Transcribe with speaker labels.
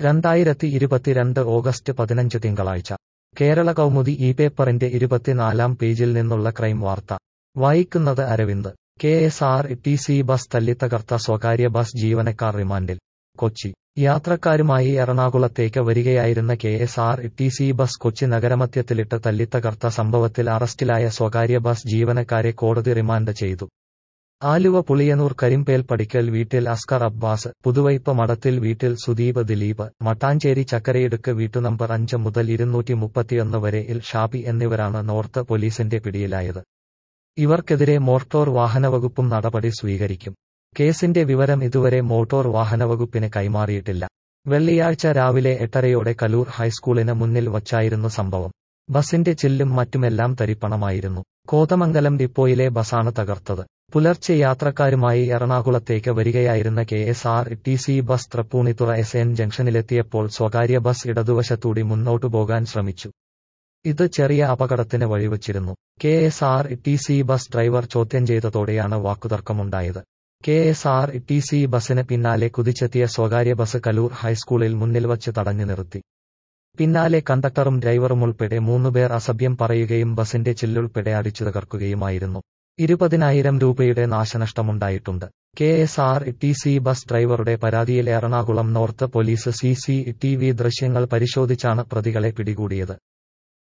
Speaker 1: രണ്ടായിരത്തി ഇരുപത്തിരണ്ട് ഓഗസ്റ്റ് പതിനഞ്ച് തിങ്കളാഴ്ച കേരള കൗമുദി ഈ പേപ്പറിന്റെ ഇരുപത്തിനാലാം പേജിൽ നിന്നുള്ള ക്രൈം വാർത്ത വായിക്കുന്നത് Aravind K S R T C bus തല്ലിത്തകർത്ത സ്വകാര്യ ബസ് ജീവനക്കാർ റിമാൻഡിൽ കൊച്ചി യാത്രക്കാരുമായി എറണാകുളത്തേക്ക് വരികയായിരുന്ന K S R T C bus Kochi നഗരമധ്യത്തിലിട്ട് തല്ലിത്തകർത്ത സംഭവത്തിൽ അറസ്റ്റിലായ സ്വകാര്യ ബസ് ജീവനക്കാരെ കോടതി റിമാൻഡ് ചെയ്തു ആലുവ പുളിയനൂർ കരിമ്പേൽ പടിക്കൽ വീട്ടിൽ അസ്കർ അബ്ബാസ് പുതുവൈപ്പ് മഠത്തിൽ വീട്ടിൽ സുദീപ് ദിലീപ് മട്ടാഞ്ചേരി ചക്കരയിടുക്ക് വീട്ടുനമ്പർ അഞ്ച് മുതൽ ഇരുന്നൂറ്റി മുപ്പത്തിയൊന്ന് വരെ ഇൽ ഷാബി എന്നിവരാണ് നോർത്ത് പോലീസിന്റെ പിടിയിലായത് ഇവർക്കെതിരെ മോട്ടോർ വാഹനവകുപ്പും നടപടി സ്വീകരിക്കും കേസിന്റെ വിവരം ഇതുവരെ മോട്ടോർ വാഹനവകുപ്പിന് കൈമാറിയിട്ടില്ല വെള്ളിയാഴ്ച രാവിലെ എട്ടരയോടെ കലൂർ ഹൈസ്കൂളിന് മുന്നിൽ വച്ചായിരുന്നു സംഭവം ബസിന്റെ ചില്ലും മറ്റുമെല്ലാം തരിപ്പണമായിരുന്നു കോതമംഗലം ഡിപ്പോയിലെ ബസാണ് തകർത്തത് പുലർച്ചെ യാത്രക്കാരുമായി എറണാകുളത്തേക്ക് വരികയായിരുന്ന K S R T C bus Tripunithura S N ജംഗ്ഷനിലെത്തിയപ്പോൾ സ്വകാര്യ ബസ് ഇടതുവശത്തൂടി മുന്നോട്ടു പോകാൻ ശ്രമിച്ചു ഇത് ചെറിയ അപകടത്തിന് വഴിവച്ചിരുന്നു K S R T C bus driver ചോദ്യം ചെയ്തതോടെയാണ് വാക്കുതർക്കമുണ്ടായത് K S R T C ബസിന് പിന്നാലെ കുതിച്ചെത്തിയ സ്വകാര്യ ബസ് കലൂർ ഹൈസ്കൂളിൽ മുന്നിൽ വച്ച് തടഞ്ഞു നിർത്തി പിന്നാലെ കണ്ടക്ടറും ഡ്രൈവറും ഉൾപ്പെടെ മൂന്നുപേർ അസഭ്യം പറയുകയും ബസിന്റെ ചില്ലുൾപ്പെടെ അടിച്ചു തകർക്കുകയുമായിരുന്നു ഇരുപതിനായിരം രൂപയുടെ നാശനഷ്ടമുണ്ടായിട്ടുണ്ട് K S R T C bus ഡ്രൈവറുടെ പരാതിയിൽ Ernakulam north police C C T V ദൃശ്യങ്ങൾ പരിശോധിച്ചാണ് പ്രതികളെ പിടികൂടിയത്